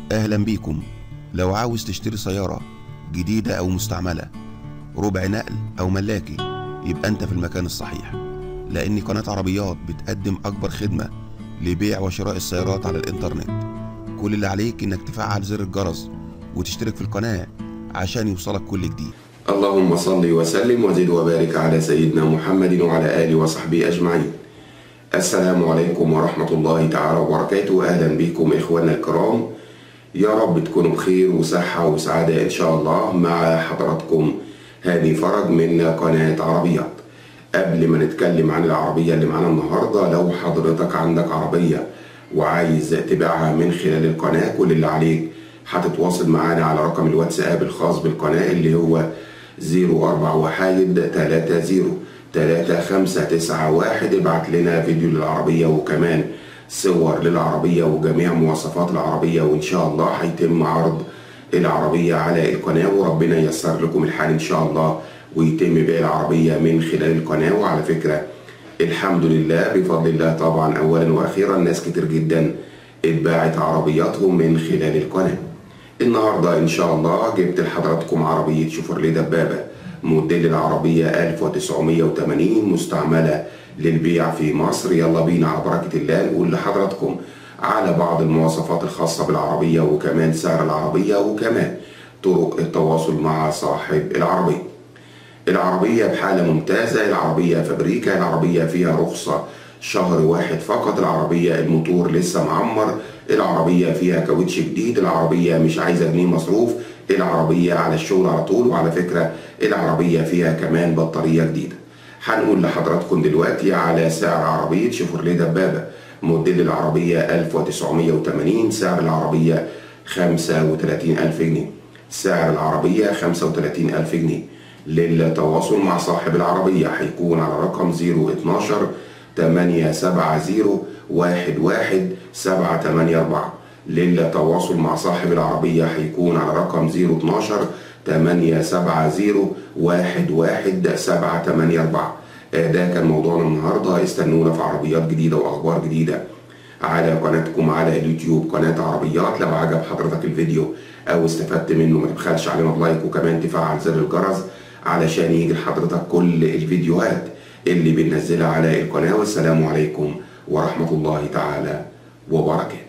أهلا بيكم لو عاوز تشتري سيارة جديدة أو مستعملة ربع نقل أو ملاكي يبقى أنت في المكان الصحيح لأن قناة عربيات بتقدم أكبر خدمة لبيع وشراء السيارات على الإنترنت كل اللي عليك إنك تفعل زر الجرس وتشترك في القناة عشان يوصلك كل جديد اللهم صل وسلم وزد وبارك على سيدنا محمد وعلى آله وصحبه أجمعين السلام عليكم ورحمة الله تعالى وبركاته أهلا بكم إخواننا الكرام يا رب تكونوا بخير وصحة وسعادة إن شاء الله مع حضراتكم هاني فرج من قناة عربيات قبل ما نتكلم عن العربية اللي معانا النهاردة لو حضرتك عندك عربية وعايز تبيعها من خلال القناة كل اللي عليك هتتواصل معانا على رقم الواتساب الخاص بالقناة اللي هو 041 30 3591 ابعت لنا فيديو للعربية وكمان صور للعربية وجميع مواصفات العربية وإن شاء الله هيتم عرض العربية على القناة وربنا ييسر لكم الحال إن شاء الله ويتم بيع العربية من خلال القناة وعلى فكرة الحمد لله بفضل الله طبعا أولا وأخيرا ناس كتير جدا اتباعت عربياتهم من خلال القناة النهاردة إن شاء الله جبت لحضراتكم عربية شوفرليه دبابة موديل العربية 1980 مستعملة للبيع في مصر يلا بينا على بركة الله نقول لحضراتكم على بعض المواصفات الخاصة بالعربية وكمان سعر العربية وكمان طرق التواصل مع صاحب العربية العربية بحالة ممتازة العربية فابريكا العربية فيها رخصة شهر واحد فقط العربية الموتور لسه معمر العربية فيها كاوتش جديد العربية مش عايزة جنيه مصروف العربية على الشغل على طول وعلى فكرة العربية فيها كمان بطارية جديدة هنقول لحضراتكم دلوقتي على سعر عربية شيفروليه دبابة موديل العربية 1980 سعر العربية 35000 جنيه سعر العربية 35000 جنيه للتواصل مع صاحب العربية هيكون على رقم 012 870 11 784 للتواصل مع صاحب العربية هيكون على رقم 012 870 11 784 ده كان موضوعنا النهارده استنونا في عربيات جديدة وأخبار جديدة على قناتكم على اليوتيوب قناة عربيات لو عجب حضرتك الفيديو أو استفدت منه ما تبخلش علينا بلايك وكمان تفعل زر الجرس علشان يجي لحضرتك كل الفيديوهات اللي بننزلها على القناة والسلام عليكم ورحمة الله تعالى وبركاته